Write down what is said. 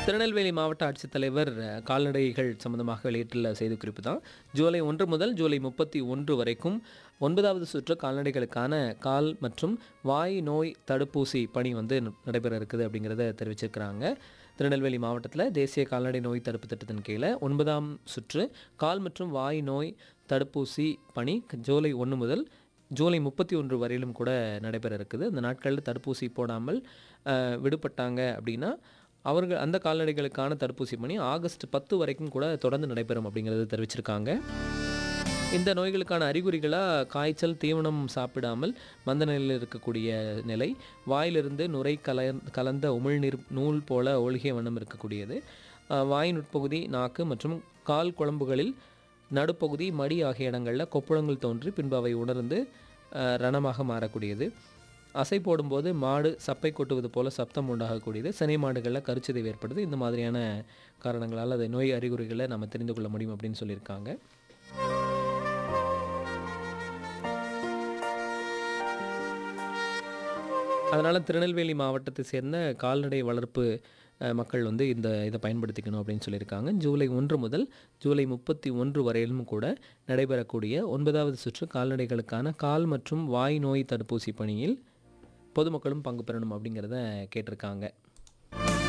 திருநெல்வேலி மாவட்ட ஆட்சித்தலைவர் அஹ், கால்நடைகள் சம்பந்தமாக வெளியிட்டுள்ள செய்திக்குறிப்பு தான் ஜூலை ஒன்று முதல் ஜூலை முப்பத்தி ஒன்று வரைக்கும் ஒன்பதாவது சுற்று கால்நடைகளுக்கான கால் மற்றும் வாய் நோய் தடுப்பூசி பணி வந்து ந- நடைபெற இருக்குது அப்படிங்கிறத தெரிவிச்சிருக்கிறாங்க திருநெல்வேலி மாவட்டத்தில் தேசிய கால்நடை நோய் தடுப்பு திட்டத்தின் கீழே ஒன்பதாம் சுற்று கால் மற்றும் வாய் நோய் தடுப்பூசி பணி ஜூலை ஒன்று முதல் ஜூலை முப்பத்தி ஒன்று வரையிலும் கூட நடைபெற இருக்குது அந்த நாட்களில் தடுப்பூசி போடாமல் அஹ், விடுபட்டாங்க அப்படின்னா அவர்கள் அந்த கால்நடைகளுக்கான தடுப்பூசி பணி ஆகஸ்ட் பத்து வரைக்கும் கூட தொடர்ந்து நடைபெறும் அப்படிங்கிறது தெரிவிச்சிருக்காங்க இந்த நோய்களுக்கான அறிகுறிகளாக காய்ச்சல் தீவனம் சாப்பிடாமல் மந்த நிலையில் இருக்கக்கூடிய நிலை வாயிலிருந்து நுரை கல கலந்த உமிழ்நீர் நூல் போல ஒழுகிய வண்ணம் இருக்கக்கூடியது அஹ், வாயின் உட்பகுதி நாக்கு மற்றும் கால் குழம்புகளில் நடுப்பகுதி மடி ஆகிய இடங்களில் கொப்புளங்கள் தோன்றி பின்பு அவை உணர்ந்து அஹ், ரணமாக மாறக்கூடியது அசை போடும்போது மாடு சப்பை கொட்டுவது போல சப்தம் உண்டாகக்கூடியது சினை மாடுகளில் கருச்சிதைவு ஏற்படுது இந்த மாதிரியான காரணங்களால் அது நோய் அறிகுறிகளை நம்ம தெரிந்து கொள்ள முடியும் அப்படின்னு சொல்லியிருக்காங்க அதனால் திருநெல்வேலி மாவட்டத்தை சேர்ந்த கால்நடை வளர்ப்பு அஹ், மக்கள் வந்து இந்த இதை பயன்படுத்திக்கணும் அப்படின்னு சொல்லியிருக்காங்க ஜூலை ஒன்று முதல் ஜூலை முப்பத்தி ஒன்று வரையிலும் கூட நடைபெறக்கூடிய ஒன்பதாவது சுற்று கால்நடைகளுக்கான கால் மற்றும் வாய் நோய் தடுப்பூசி பணியில் பொதுமக்களும் பங்கு பெறணும் அப்படிங்கிறத கேட்டிருக்காங்க